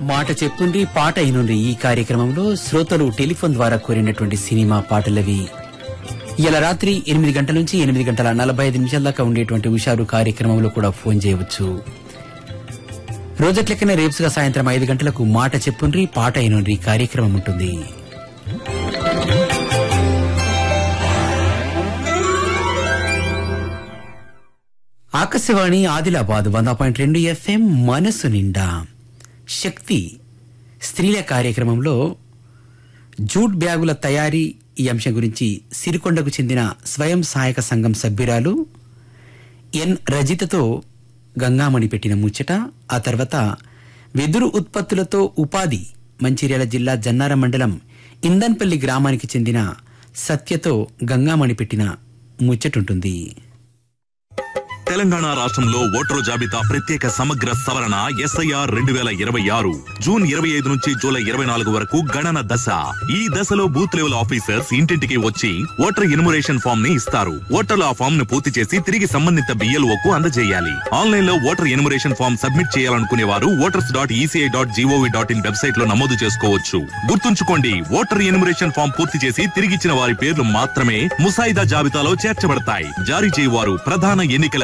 మాట చెప్పుండ్రి పాట అయినుండ్రి ఈ కార్యక్రమంలో శ్రోతలు టెలిఫోన్ ద్వారా కోరినటువంటి సినిమా పాటలవి ఇలా రాత్రి ఎనిమిది గంటల నుంచి ఎనిమిది గంటల నలభై ఐదు నిమిషాల దాకా ఉండేటువంటి హుషారు కార్యక్రమంలో కూడా ఫోన్ చేయవచ్చు రోజట్లెక్కనే రేపుగా సాయంత్రం ఐదు గంటలకు మాట చెప్పుండ్రి పాట అయినుండ్రి కార్యక్రమం ఉంటుంది ఆకాశవాణి ఆదిలాబాద్ వంద పాయింట్ రెండు ఎఫ్ఎం మనసు నిండా శక్తి స్త్రీల కార్యక్రమంలో జూట్ బ్యాగుల తయారీ ఈ అంశం గురించి సిరికొండకు చెందిన స్వయం సహాయక సంఘం సభ్యురాలు ఎన్ రజితతో గంగామణి పెట్టిన ముచ్చట ఆ తర్వాత వెదురు ఉత్పత్తులతో ఉపాధి మంచిర్యాల జిల్లా జన్నార మండలం ఇందన్పల్లి గ్రామానికి చెందిన సత్యతో గంగామణి పెట్టిన ముచ్చటుంటుంది తెలంగాణ రాష్ట్రంలో ఓటరు జాబితా ప్రత్యేక సమగ్ర సవరణ ఎస్ఐఆర్ రెండు వేల ఇరవై ఆరు జూన్ ఇరవై ఐదు నుంచి జూలై ఇరవై నాలుగు వరకు గణన దశ ఈ దశలో బూత్ లెవెల్ ఆఫీసర్స్ ఇంటింటికి వచ్చి ఓటర్ ఎన్యుమరేషన్ ఫామ్ ని ఇస్తారు ఓటర్లు ఆ ఫామ్ ను పూర్తి చేసి తిరిగి సంబంధిత బిఎల్ఓ కు అందజేయాలి ఆన్లైన్ లో ఓటర్ ఎన్యుమరేషన్ ఫామ్ సబ్మిట్ చేయాలనుకునే వారు voters dot ECI dot GOV dot IN website లో నమోదు చేసుకోవచ్చు గుర్తుంచుకోండి ఓటర్ ఎన్యుమరేషన్ ఫామ్ పూర్తి చేసి తిరిగిచ్చిన వారి పేర్లు మాత్రమే ముసాయిదా జాబితాలో చేర్చబడతాయి జారీ చేయవారు ప్రధాన ఎన్నికల